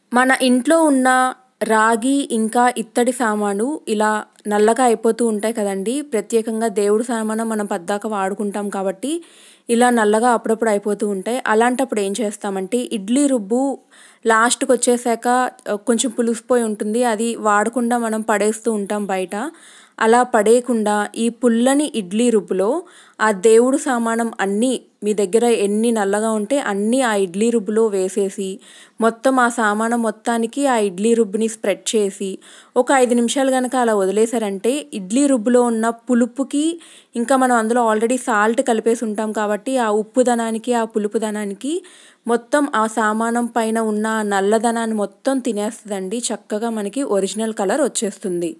మన ఇంట్లో ఉన్న రాగి ఇంకా ఇత్తడి సామాను ఇలా నల్లగా అయిపోతూ ఉంటాయి కదండీ ప్రత్యేకంగా దేవుడి సామాను మనం పద్దాక వాడుకుంటాం కాబట్టి ఇలా నల్లగా అప్పుడప్పుడు అయిపోతూ ఉంటాయి అలాంటప్పుడు ఏం చేస్తామంటే ఇడ్లీ రుబ్బు లాస్ట్కి వచ్చేసాక కొంచెం పులిసిపోయి ఉంటుంది అది వాడకుండా మనం పడేస్తూ ఉంటాం బయట అలా పడేయకుండా ఈ పుల్లని ఇడ్లీ రుబ్బులో ఆ దేవుడు సామానం అన్నీ మీ దగ్గర ఎన్ని నల్లగా ఉంటే అన్నీ ఆ ఇడ్లీ రుబ్బులో వేసేసి మొత్తం ఆ సామానం మొత్తానికి ఆ ఇడ్లీ రుబ్బుని స్ప్రెడ్ చేసి ఒక ఐదు నిమిషాలు కనుక అలా వదిలేశారంటే ఇడ్లీ రుబ్బులో ఉన్న పులుపుకి ఇంకా మనం అందులో ఆల్రెడీ సాల్ట్ కలిపేసి ఉంటాం కాబట్టి ఆ ఉప్పుదనానికి ఆ పులుపుదనానికి మొత్తం ఆ సామానం పైన ఉన్న ఆ నల్లదనాన్ని మొత్తం తినేస్తుందండి చక్కగా మనకి ఒరిజినల్ కలర్ వచ్చేస్తుంది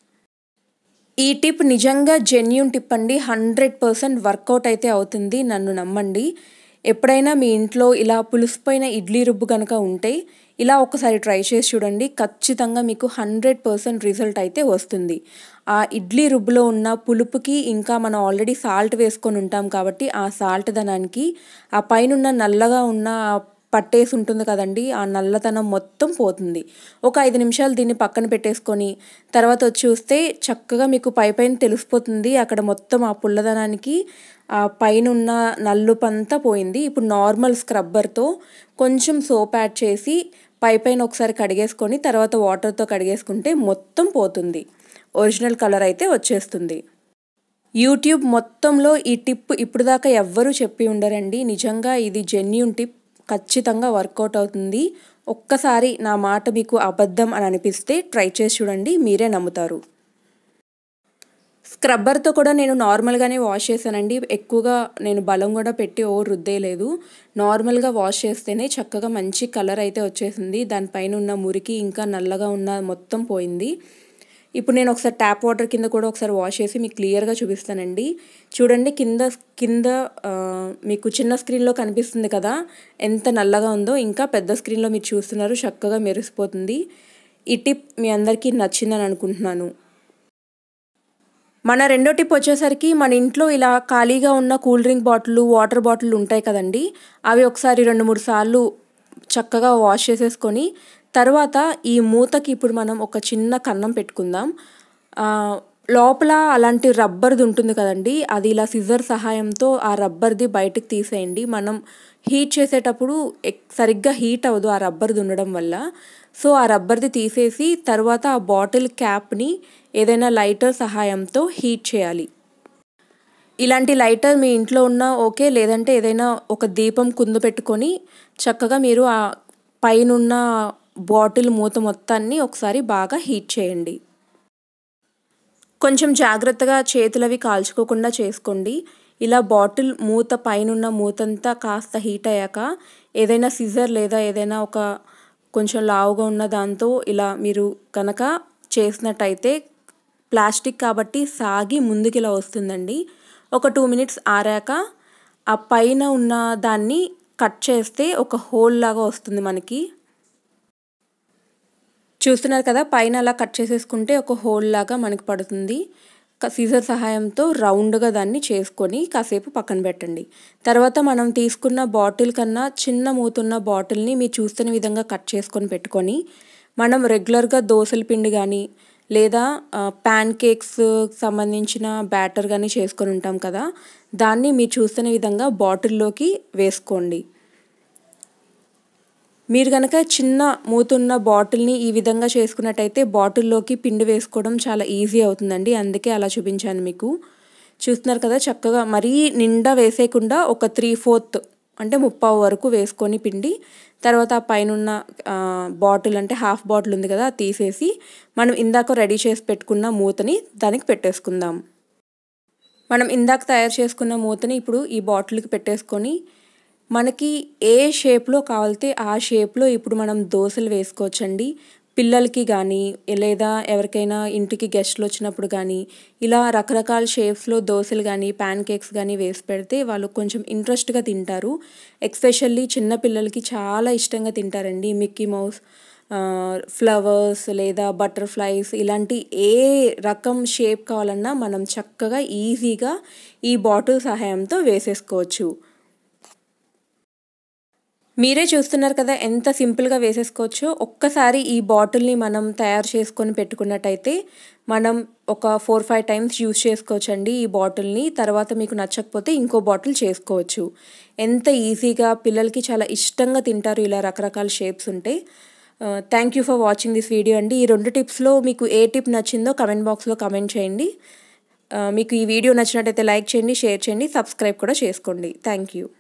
ఈ టిప్ నిజంగా జెన్యూన్ టిప్ అండి హండ్రెడ్ పర్సెంట్ వర్కౌట్ అయితే అవుతుంది నన్ను నమ్మండి ఎప్పుడైనా మీ ఇంట్లో ఇలా పులిసిపోయిన ఇడ్లీ రుబ్బు కనుక ఉంటే ఇలా ఒకసారి ట్రై చేసి చూడండి ఖచ్చితంగా మీకు హండ్రెడ్ పర్సెంట్ రిజల్ట్ అయితే వస్తుంది ఆ ఇడ్లీ రుబ్బులో ఉన్న పులుపుకి ఇంకా మనం ఆల్రెడీ సాల్ట్ వేసుకొని ఉంటాం కాబట్టి ఆ సాల్ట్ ధనానికి ఆ పైన నల్లగా ఉన్న పట్టేసి ఉంటుంది కదండి ఆ నల్లతనం మొత్తం పోతుంది ఒక ఐదు నిమిషాలు దీన్ని పక్కన పెట్టేసుకొని తర్వాత వచ్చి చూస్తే చక్కగా మీకు పై పైన తెలిసిపోతుంది అక్కడ మొత్తం ఆ పుల్లదనానికి ఆ పైన ఉన్న నల్లుపంతా పోయింది ఇప్పుడు నార్మల్ స్క్రబ్బర్తో కొంచెం సోప్ యాడ్ చేసి పై పైన ఒకసారి కడిగేసుకొని తర్వాత వాటర్తో కడిగేసుకుంటే మొత్తం పోతుంది ఒరిజినల్ కలర్ అయితే వచ్చేస్తుంది యూట్యూబ్ మొత్తంలో ఈ టిప్ ఇప్పుడు దాకా ఎవ్వరూ చెప్పి ఉండరండి నిజంగా ఇది జెన్యూన్ టిప్ ఖచ్చితంగా వర్కౌట్ అవుతుంది ఒక్కసారి నా మాట మీకు అబద్ధం అని అనిపిస్తే ట్రై చేసి చూడండి మీరే నమ్ముతారు స్క్రబ్బర్తో కూడా నేను నార్మల్గానే వాష్ చేశానండి ఎక్కువగా నేను బలం కూడా పెట్టి ఓ రుద్దేయలేదు నార్మల్గా వాష్ చేస్తేనే చక్కగా మంచి కలర్ అయితే వచ్చేసింది దానిపైన ఉన్న మురికి ఇంకా నల్లగా ఉన్న మొత్తం పోయింది ఇప్పుడు నేను ఒకసారి ట్యాప్ వాటర్ కింద కూడా ఒకసారి వాష్ చేసి మీకు క్లియర్గా చూపిస్తానండి చూడండి కింద కింద మీకు చిన్న స్క్రీన్లో కనిపిస్తుంది కదా ఎంత నల్లగా ఉందో ఇంకా పెద్ద స్క్రీన్లో మీరు చూస్తున్నారు చక్కగా మెరిసిపోతుంది ఈ టిప్ మీ అందరికీ నచ్చిందని అనుకుంటున్నాను మన రెండో టిప్ వచ్చేసరికి మన ఇంట్లో ఇలా ఖాళీగా ఉన్న cool drink bottle water bottle ఉంటాయి కదండి అవి ఒకసారి రెండు మూడు సార్లు చక్కగా వాష్ చేసేసుకొని తర్వాత ఈ మూతకి ఇప్పుడు మనం ఒక చిన్న కన్నం పెట్టుకుందాం లోపల అలాంటి రబ్బర్ది ఉంటుంది కదండి అది ఇలా సిజర్ సహాయంతో ఆ రబ్బర్ది బయటకు తీసేయండి మనం హీట్ చేసేటప్పుడు సరిగ్గా హీట్ అవ్వదు ఆ రబ్బర్ది ఉండడం వల్ల సో ఆ రబ్బర్ది తీసేసి తర్వాత ఆ బాటిల్ క్యాప్ని ఏదైనా లైటర్ సహాయంతో హీట్ చేయాలి ఇలాంటి లైటర్ మీ ఇంట్లో ఉన్న ఓకే లేదంటే ఏదైనా ఒక దీపం కుందు పెట్టుకొని చక్కగా మీరు ఆ పైనున్న బాటిల్ మూత మొత్తాన్ని ఒకసారి బాగా హీట్ చేయండి కొంచెం జాగ్రత్తగా చేతులవి కాల్చుకోకుండా చేసుకోండి ఇలా బాటిల్ మూత పైనున్న మూతంతా కాస్త హీట్ అయ్యాక ఏదైనా సిజర్ లేదా ఏదైనా ఒక కొంచెం లావుగా ఉన్న దాంతో ఇలా మీరు కనుక చేసినట్టయితే ప్లాస్టిక్ కాబట్టి సాగి ముందుకి ఇలా వస్తుందండి ఒక టూ మినిట్స్ ఆరాక ఆ పైన ఉన్న దాన్ని కట్ చేస్తే ఒక హోల్ లాగా వస్తుంది మనకి చూస్తున్నారు కదా పైన అలా కట్ చేసేసుకుంటే ఒక హోల్ లాగా మనకి పడుతుంది సీజర్ సహాయంతో రౌండ్గా దాన్ని చేసుకొని కాసేపు పక్కన పెట్టండి తర్వాత మనం తీసుకున్న బాటిల్ కన్నా చిన్న మూతున్న బాటిల్ని మీరు చూస్తున్న విధంగా కట్ చేసుకొని పెట్టుకొని మనం రెగ్యులర్గా దోశల పిండి కానీ లేదా ప్యాన్ కేక్స్ సంబంధించిన బ్యాటర్ కానీ చేసుకొని ఉంటాం కదా దాన్ని మీరు చూస్తున్న విధంగా బాటిల్లోకి వేసుకోండి మీరు కనుక చిన్న మూతున్న బాటిల్ని ఈ విధంగా చేసుకున్నట్టయితే బాటిల్లోకి పిండి వేసుకోవడం చాలా ఈజీ అవుతుందండి అందుకే అలా చూపించాను మీకు చూస్తున్నారు కదా చక్కగా మరీ నిండా వేసేయకుండా ఒక త్రీ ఫోర్త్ అంటే ముప్పావు వరకు వేసుకొని పిండి తర్వాత ఆ పైన బాటిల్ అంటే హాఫ్ బాటిల్ ఉంది కదా తీసేసి మనం ఇందాక రెడీ చేసి పెట్టుకున్న మూతని దానికి పెట్టేసుకుందాం మనం ఇందాక తయారు చేసుకున్న మూతని ఇప్పుడు ఈ బాటిల్కి పెట్టేసుకొని మనకి ఏ షేప్లో కావాలితే ఆ షేప్లో ఇప్పుడు మనం దోశలు వేసుకోవచ్చండి పిల్లలకి కానీ లేదా ఎవరికైనా ఇంటికి గెస్ట్లు వచ్చినప్పుడు కానీ ఇలా రకరకాల షేప్స్లో దోశలు కానీ ప్యాన్ కేక్స్ కానీ వేసి పెడితే వాళ్ళు కొంచెం ఇంట్రెస్ట్గా తింటారు ఎక్స్పెషల్లీ చిన్న పిల్లలకి చాలా ఇష్టంగా తింటారండి మిక్కీ మౌస్ ఫ్లవర్స్ లేదా బటర్ఫ్లైస్ ఇలాంటి ఏ రకం షేప్ కావాలన్నా మనం చక్కగా ఈజీగా ఈ బాటిల్ సహాయంతో వేసేసుకోవచ్చు మీరే చూస్తున్నారు కదా ఎంత సింపుల్గా వేసేసుకోవచ్చో ఒక్కసారి ఈ బాటిల్ని మనం తయారు చేసుకొని పెట్టుకున్నట్టయితే మనం ఒక ఫోర్ ఫైవ్ టైమ్స్ యూస్ చేసుకోవచ్చండి ఈ బాటిల్ని తర్వాత మీకు నచ్చకపోతే ఇంకో బాటిల్ చేసుకోవచ్చు ఎంత ఈజీగా పిల్లలకి చాలా ఇష్టంగా తింటారు ఇలా రకరకాల షేప్స్ ఉంటాయి thank you for watching this video అండి ఈ రెండు టిప్స్లో మీకు ఏ టిప్ నచ్చిందో కమెంట్ బాక్స్లో కమెంట్ చేయండి మీకు ఈ వీడియో నచ్చినట్టయితే లైక్ చేయండి షేర్ చేయండి సబ్స్క్రైబ్ కూడా చేసుకోండి థ్యాంక్ యూ